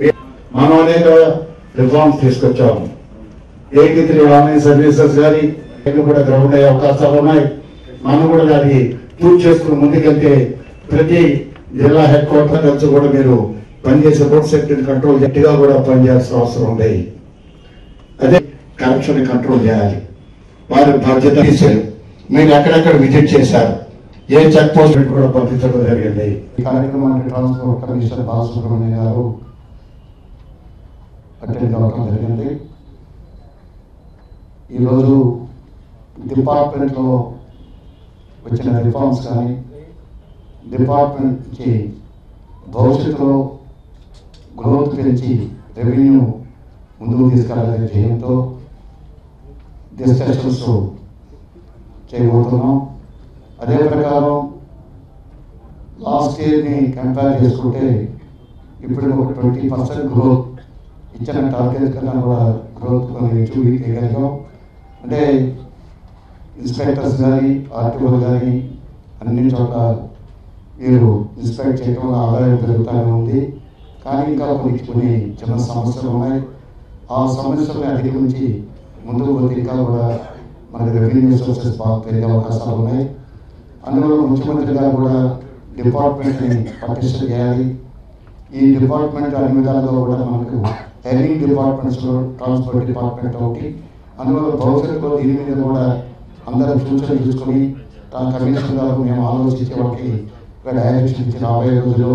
మనం అనేక రిఫార్మ్స్ తీసుకొచ్చాము ఎయిటీ త్రీ ఆన్లైన్ సర్వీసెస్ కానీ ఇవి కూడా గ్రౌండ్ అయ్యే అవకాశాలు ఉన్నాయి మనం కూడా దాన్ని పూర్తి చేసుకుని ముందుకెళ్తే ప్రతి జిల్లా హెడ్ క్వార్టర్ నుంచి కూడా మీరు పనిచేసే రోడ్ సేఫ్టీని కంట్రోల్ గట్టిగా కూడా పనిచేయాల్సిన అవసరం ఉంది అదే కరప్షన్ కంట్రోల్ చేయాలి వారి బాధ్యత తీశారు మీరు ఎక్కడెక్కడ విజిట్ చేశారు ఏ చెక్ పోస్ట్ కూడా పంపించడం జరిగింది ఈ కార్యక్రమానికి ట్రాన్స్పోర్ట్ కమిషనర్ బాలసుబ్రహ్మణ్యం గారు అటెండ్ అవ్వడం జరిగింది ఈరోజు డిపార్ట్మెంట్లో వచ్చిన రిఫార్మ్స్ కానీ డిపార్ట్మెంట్కి భవిష్యత్తులో గ్రోత్ పెంచి రెవెన్యూ ముందుకు తీసుకెళ్ళాలనే ధ్యేయంతో డిస్కషన్స్ చేయబోతున్నాం అదే ప్రకారం లాస్ట్ ఇయర్ని కంపేర్ చేసుకుంటే ఇప్పుడు ఒక ట్వంటీ పర్సెంట్ గ్రోత్ ఇచ్చిన టార్గెట్ కన్నా కూడా గ్రోత్ మనం అచీవ్ చేయగలిగాం అంటే ఇన్స్పెక్టర్స్ కానీ ఆర్టీఓలు కానీ అన్ని చోట్ల వీరు ఇన్స్పెక్ట్ చేయడం వల్ల ఆదాయం పెరుగుతూనే ఉంది కానీ ఇంకా కొన్ని కొన్ని చిన్న సమస్యలు ఉన్నాయి ఆ సమస్యలను అధిగమించి ముందుకు పోతే ఇంకా కూడా మనకి రెవెన్యూ సోర్సెస్ బాగా పెరిగే అవకాశాలు ఉన్నాయి అందువల్ల ముఖ్యమంత్రి గారు కూడా డిపార్ట్మెంట్ని పటిష్టం చేయాలి ఈ డిపార్ట్మెంట్ అన్ని విధాలుగా కూడా మనకు ఎర్నింగ్ డిపార్ట్మెంట్స్లో ట్రాన్స్పోర్ట్ డిపార్ట్మెంట్ ఒకటి అందువల్ల భవిష్యత్తులో దీని మీద కూడా అందరూ సూచనలు తీసుకొని ఆ కమిషనర్ గారు మేము ఆలోచించే వాటికి ఒక డైరెక్షన్ ఇచ్చి రాబోయే రోజుల్లో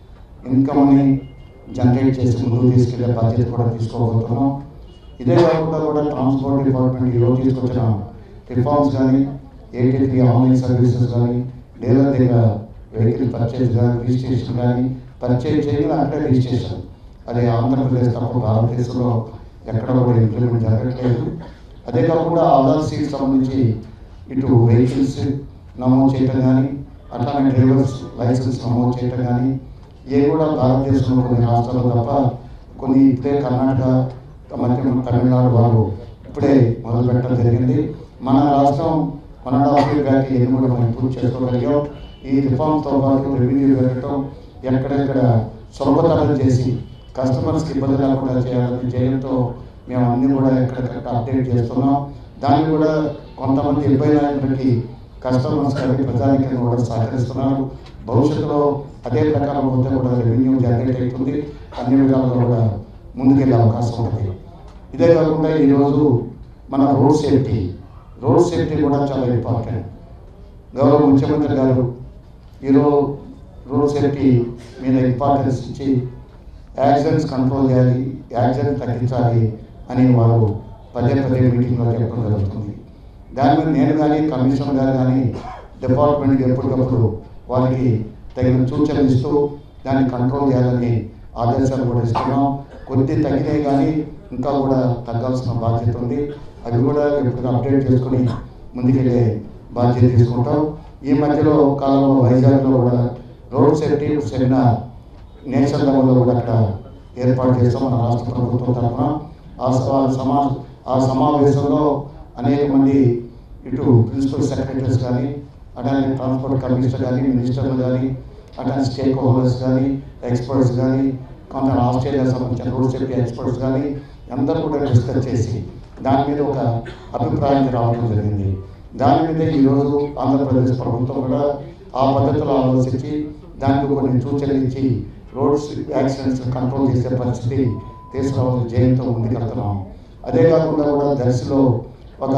ఇన్కమ్ని జనరేట్ చేసి ముందుకు తీసుకెళ్లే బాధ్యత కూడా తీసుకోబోతున్నాం ఇదే కాకుండా కూడా ట్రాన్స్పోర్ట్ డిపార్ట్మెంట్ ఈరోజు తీసుకొచ్చిన రిఫార్మ్స్ కానీ ఏటీపీ ఆన్లైన్ సర్వీసెస్ కానీ డీలర్ దగ్గర వెహికల్ పర్చేజ్ కానీ రిజిస్ట్రేషన్ కానీ పర్చేజ్ చేయడం అక్కడే రిజిస్ట్రేషన్ అది ఆంధ్రప్రదేశ్ తప్ప భారతదేశంలో ఎక్కడ కూడా ఇంప్లిమెంట్ జరగట్లేదు అదే కాకుండా ఆధార్ సీట్ సంబంధించి ఇటు వెహికల్స్ నమోదు చేయటం కానీ అట్లానే డ్రైవర్స్ లైసెన్స్ నమోదు చేయటం కానీ ఏ కూడా భారతదేశంలో కొన్ని రాష్ట్రాలు తప్ప కొన్ని ఇప్పుడే కర్ణాటక మధ్య తమిళనాడు వాళ్ళు ఇప్పుడే మొదలు పెట్టడం జరిగింది మన రాష్ట్రం మన హాఫ్ బ్యాక్ ఏది కూడా మనం ఇంప్రూవ్ చేసుకోగలిగాం ఈ రిఫార్మ్స్తో పాటు రెవెన్యూ పెరగటం ఎక్కడెక్కడ సులభతరం చేసి కస్టమర్స్కి ఇబ్బంది లేకుండా చేయాలని చేయడంతో మేము అన్ని కూడా ఎక్కడెక్కడ అప్డేట్ చేస్తున్నాం దాన్ని కూడా కొంతమంది ఇబ్బంది అయినప్పటికీ కస్టమర్స్ కానీ ప్రజానికి కూడా సహకరిస్తున్నారు భవిష్యత్తులో అదే ప్రకారం పోతే కూడా రెవెన్యూ జనరేట్ అవుతుంది అన్ని విధాలుగా కూడా ముందుకెళ్ళే అవకాశం ఉంటుంది ఇదే కాకుండా ఈరోజు మన రోడ్ సేఫ్టీ రోడ్ సేఫ్టీ కూడా చాలా ఇంపార్టెంట్ గౌరవ ముఖ్యమంత్రి గారు ఈరోజు రోడ్ సేఫ్టీ మీద ఇంపార్టెన్స్ ఇచ్చి యాక్సిడెంట్స్ కంట్రోల్ చేయాలి యాక్సిడెంట్ తగ్గించాలి అని వారు పదే పదే మీటింగ్లో చెప్పడం జరుగుతుంది దాని మీద నేను కానీ కమిషనర్ గారు కానీ డిపార్ట్మెంట్కి ఎప్పటికప్పుడు వారికి తగిన సూచనలు ఇస్తూ దాన్ని కంట్రోల్ చేయాలని ఆదేశాలు కూడా ఇస్తున్నాం కొద్ది తగ్గినాయి కానీ ఇంకా కూడా తగ్గాల్సిన బాధ్యత ఉంది అవి కూడా ఎప్పుడు అప్డేట్ చేసుకొని ముందుకెళ్ళే బాధ్యత తీసుకుంటాం ఈ మధ్యలో కాలంలో వైజాగ్లో కూడా రోడ్ సేఫ్టీ సెమినార్ నేషనల్ లెవెల్లో కూడా అక్కడ ఏర్పాటు చేస్తాం మన రాష్ట్ర ప్రభుత్వం తరఫున ఆ స- సమా ఆ సమావేశంలో అనేక మంది ఇటు ప్రిన్సిపల్ సెక్రటరీస్ కానీ అట్లానే ట్రాన్స్పోర్ట్ కమిషనర్ కానీ మినిస్టర్లు కానీ అట్లానే స్టేక్ హోల్డర్స్ కానీ ఎక్స్పర్ట్స్ కానీ కొంత ఆస్ట్రేలియా సంబంధించిన రోడ్ సేఫ్టీ ఎక్స్పర్ట్స్ కానీ అందరూ కూడా డిస్కస్ చేసి దాని మీద ఒక అభిప్రాయానికి రావడం జరిగింది దాని మీద ఈరోజు ఆంధ్రప్రదేశ్ ప్రభుత్వం కూడా ఆ పద్ధతిలో ఆలోచించి దానికి కొన్ని సూచనలు ఇచ్చి రోడ్స్ యాక్సిడెంట్స్ కంట్రోల్ చేసే పరిస్థితి తీసుకురావాలని జయంతో ముందుకెళ్తున్నాం అదే కాకుండా కూడా దర్శిలో ఒక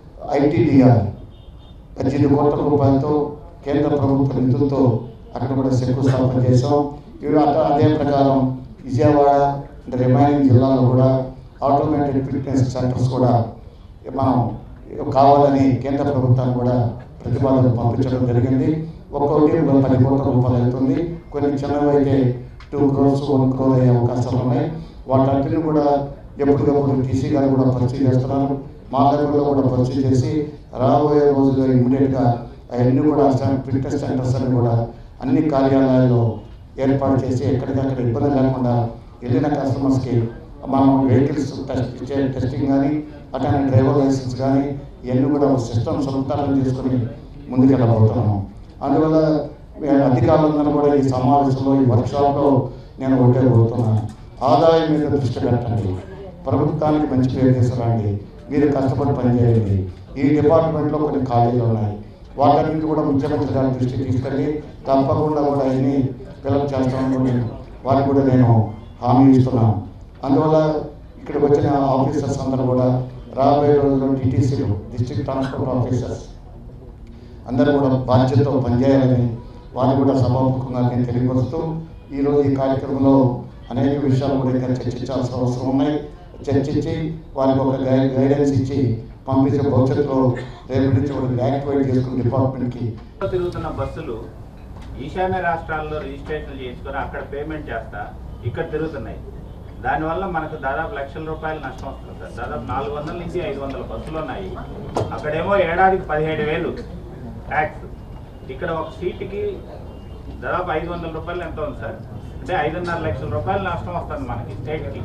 ఐటీడీఆర్ పద్దెనిమిది కోట్ల రూపాయలతో కేంద్ర ప్రభుత్వ నిధులతో అక్కడ కూడా శంకుస్థాపన చేసాం ఇవి అట్లా అదే ప్రకారం విజయవాడ అంటే రిమైనింగ్ జిల్లాలో కూడా ఆటోమేటెడ్ ఫిట్నెస్ సెంటర్స్ కూడా మనం కావాలని కేంద్ర ప్రభుత్వాన్ని కూడా ప్రతిపాదన పంపించడం జరిగింది ఒక్కొక్కటి ఒక పది కోట్ల రూపాయలు అవుతుంది కొన్ని చిన్నవి అయితే టూ క్రోర్స్ వన్ క్రోర్ అయ్యే అవకాశాలు ఉన్నాయి వాటన్నిటిని కూడా ఎప్పటికప్పుడు టీసీ గారు కూడా పరిచయం చేస్తున్నారు మా దగ్గరలో కూడా పరిచయం చేసి రాబోయే రోజుల్లో ఇమ్మీడియట్గా అవన్నీ కూడా ఫిట్నెస్ సెంటర్స్ అని కూడా అన్ని కార్యాలయాల్లో ఏర్పాటు చేసి ఎక్కడికక్కడ ఇబ్బంది లేకుండా వెళ్ళిన కస్టమర్స్కి మనం వెహికల్స్ టెస్ట్ ఇచ్చే టెస్టింగ్ కానీ అట్లానే డ్రైవర్ లైసెన్స్ కానీ ఇవన్నీ కూడా సిస్టమ్ సులభతరం చేసుకుని ముందుకెళ్ళబోతున్నాము అందువల్ల మేము అధికారులందరూ కూడా ఈ సమావేశంలో ఈ వర్క్షాప్లో నేను ఒకటే కోరుతున్నాను ఆదాయం మీద దృష్టి పెట్టండి ప్రభుత్వానికి మంచి పేరు తీసుకురండి మీరు కష్టపడి పనిచేయండి ఈ డిపార్ట్మెంట్లో కొన్ని ఖాళీలు ఉన్నాయి వాటన్నింటి కూడా ముఖ్యమంత్రి గారి దృష్టికి తీసుకెళ్ళి తప్పకుండా కూడా అన్ని ఫిలప్ చేస్తామని నేను వారికి కూడా నేను హామీ ఇస్తున్నాను అందువల్ల ఇక్కడికి వచ్చిన ఆఫీసర్స్ అందరూ కూడా రాబోయే రోజుల్లో టీటీసీలు డిస్ట్రిక్ట్ ట్రాన్స్పోర్ట్ ఆఫీసర్స్ అందరూ కూడా బాధ్యతతో పనిచేయాలని వారు కూడా సభాముఖంగా నేను తెలియపరుస్తూ ఈరోజు ఈ కార్యక్రమంలో అనేక విషయాలు కూడా ఇంకా చర్చించాల్సిన అవసరం ఉన్నాయి చర్చించి వారికి ఒక గై- గైడెన్స్ ఇచ్చి పంపించే భవిష్యత్తులో రేపు నుంచి కూడా యాక్టివేట్ చేసుకుని డిపార్ట్మెంట్కి తిరుగుతున్న బస్సులు ఈశాన్య రాష్ట్రాల్లో రిజిస్ట్రేషన్ చేయించుకొని అక్కడ పేమెంట్ చేస్తా ఇక్కడ తిరుగుతున్నాయి దానివల్ల మనకు దాదాపు లక్షల రూపాయలు నష్టం వస్తుంది సార్ దాదాపు నాలుగు వందల నుంచి ఐదు వందల బస్సులు ఉన్నాయి అక్కడేమో ఏడాదికి పదిహేడు వేలు ట్యాక్స్ ఇక్కడ ఒక సీటుకి దాదాపు ఐదు వందల రూపాయలు ఎంత ఉంది సార్ అంటే ఐదున్నర లక్షల రూపాయలు నష్టం వస్తుంది మనకి స్టేట్కి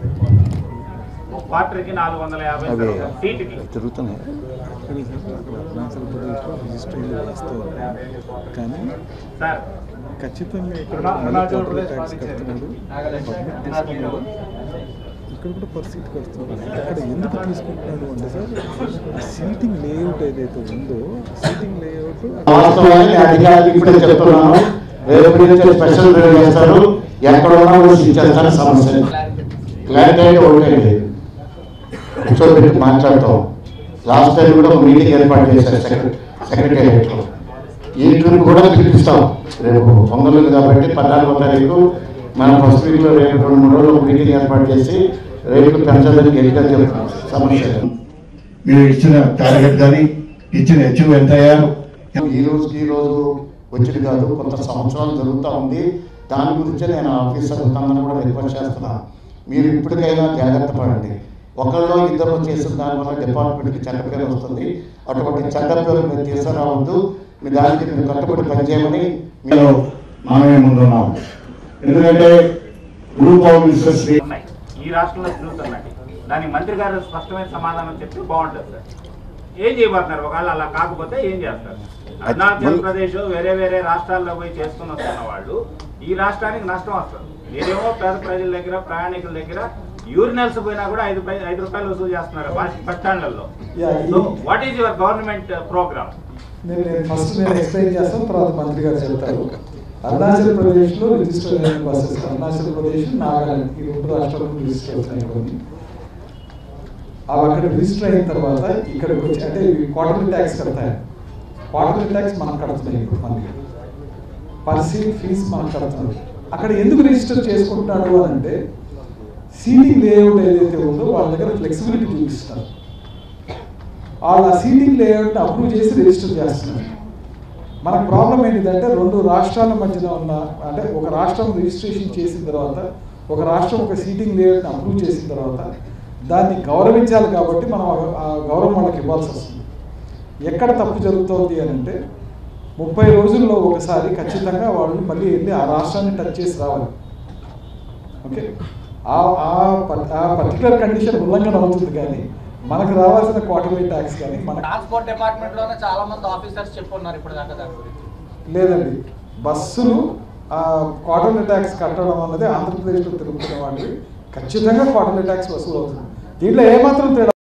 ఒక క్వార్టర్కి నాలుగు వందల యాభై సార్ ఒక సీటుకి తిరుగుతున్నాయి అరుణాచల్ ప్రదేశ్లో రిజిస్ట్రేషన్ చేస్తూ ఉన్నారు కానీ సార్ ఖచ్చితంగా ఇక్కడ అరుణా- అరుణాచల్ మళ్ళీ ప్రదేశ్ ట్యాక్స్ కడుతున్నాడు పబ్లిక్ తీసుకున్నాడు ఇక్కడ కూడా పరిస్థితి కడుతున్నాడు అక్కడ ఎందుకు తీసుకుంటున్నాడు అంటే సార్ ఆ సీటింగ్ లేఅవుట్ ఏదైతే ఉందో సీటింగ్ లేఅవుట్ వాస్తవాన్ని అధికారులు ఇప్పుడే చెప్తున్నాను రేపు నుంచి స్పెషల్ డ్రైవ్ చేస్తారు ఎక్కడ ఉన్నా కూడా ఇచ్చేస్తారు సమస్య క్లారిటీ అయితే ఒకటే లేదు కూర్చోబెట్టి మాట్లాడతాం లాస్ట్ టైం కూడా ఒక మీటింగ్ ఏర్పాటు చేశారు సెక్రటేరియట్లో ఈ ట్రిప్ కూడా పిలిపిస్తాం రేపు పొంగల్ ఉంది కాబట్టి పద్నాలుగో తారీఖు మన ఫస్ట్ వీక్లో రేపు రెండు మూడు రోజులు ఒక మీటింగ్ ఏర్పాటు చేసి రేట్లు పెంచాలని గట్టిగా చెప్తాం సమస్య లేదు. మీరు ఇచ్చిన టార్గెట్ కానీ ఇచ్చిన హెచ్చు ఎంత అయ్యారు ఈ రోజుకి ఈ రోజు వచ్చింది కాదు కొంత సంవత్సరాలు జరుగుతూ ఉంది దాని గురించే నేను ఆఫీసర్ అందరూ కూడా రిక్వెస్ట్ చేస్తున్నాను మీరు ఇప్పటికైనా జాగ్రత్త పడండి ఒకళ్ళు ఇద్దరు చేసిన దానివల్ల డిపార్ట్మెంట్కి చెడ్డ పేరు వస్తుంది అటువంటి చెడ్డ పేరు మీరు తీసుకురావద్దు మీ దానికి మీరు కట్టుబడి పనిచేయమని ఇందులో మీరు మనమే ముందున్నాం ఎందుకంటే గ్రూప్ ఆఫ్ మినిస్టర్స్ ఉన్నాయి ఈ రాష్ట్రంలో తిరుగుతున్నాయి దానికి మంత్రి గారు స్పష్టమైన సమాధానం చెప్తే బాగుంటుంది సార్ ఏం చేయబోతున్నారు ఒకవేళ అలా కాకపోతే ఏం చేస్తారు అరుణాచల్ ప్రదేశ్ వేరే వేరే రాష్ట్రాల్లో పోయి చేసుకుని వస్తున్న వాళ్ళు ఈ రాష్ట్రానికి నష్టం వస్తుంది మీరేమో పేద ప్రజల దగ్గర ప్రయాణికుల దగ్గర యూరినల్స్ పోయినా కూడా ఐదు పై- ఐదు రూపాయలు వసూలు చేస్తున్నారు బస్ బస్ స్టాండ్లలో Yeah, ఈ- so what is your government programme నేను నేను ఫస్ట్ నేను ఎక్స్ప్లెయిన్ చేస్తాను తర్వాత మంత్రి గారు చెప్తారు అరుణాచల్ ప్రదేశ్లో రిజిస్టర్ అయిన బస్సెస్ అరుణాచల్ ప్రదేశ్ నాగాలాండ్ ఈ రెండు రాష్ట్రాలకు రిజిస్టర్ అవుతున్నాయి కొన్ని అవి అక్కడ రిజిస్టర్ అయిన తర్వాత ఇక్కడికి వచ్చి అంటే క్వార్టర్లీ ట్యాక్స్ కడతాయి క్వార్టర్లీ ట్యాక్స్ మనం కడుతున్నాయి ఇప్పుడు మనకి పర్ సీట్ ఫీజు మనం కడుతున్నాం అక్కడ ఎందుకు రిజిస్టర్ చేసుకుంటున్నాడు అని అంటే సీటింగ్ లేఅవుట్ ఏదైతే ఉందో వాళ్ళ దగ్గర ఫ్లెక్సిబిలిటీ చూపిస్తున్నారు వాళ్ళ సీటింగ్ లేఅవుట్ అప్రూవ్ చేసి రిజిస్టర్ చేస్తున్నారు మన ప్రాబ్లం ఏంటిదంటే రెండు రాష్ట్రాల మధ్యన ఉన్న అంటే ఒక రాష్ట్రం రిజిస్ట్రేషన్ చేసిన తర్వాత ఒక రాష్ట్రం ఒక సీటింగ్ లేఅవుట్ని అప్రూవ్ చేసిన తర్వాత దాన్ని గౌరవించాలి కాబట్టి మనం ఆ- ఆ గౌరవం వాళ్ళకి ఇవ్వాల్సి వస్తుంది ఎక్కడ తప్పు జరుగుతోంది అని అంటే ముప్పై రోజుల్లో ఒకసారి ఖచ్చితంగా వాళ్ళు మళ్ళీ వెళ్ళి ఆ రాష్ట్రాన్ని టచ్ చేసి రావాలి ఓకే ఆ ఆ పర్- ఆ పర్టికులర్ కండిషన్ ఉల్లంఘన అవుతుంది కానీ మనకు రావాల్సిన క్వార్టర్లీ ట్యాక్స్ కానీ మన ట్రాన్స్పోర్ట్ డిపార్ట్మెంట్ లోనే చాలా మంది ఆఫీసర్స్ చెప్పున్నారు ఇప్పుడు దాకా దాని గురించి లేదండి బస్సులు ఆ క్వార్టర్లీ ట్యాక్స్ కట్టడం అన్నది ఆంధ్రప్రదేశ్లో తిరుగుతున్న వాళ్ళకి ఖచ్చితంగా క్వార్టర్లీ ట్యాక్స్ వసూలు అవుతుంది దీంట్లో ఏమాత్రం తేడా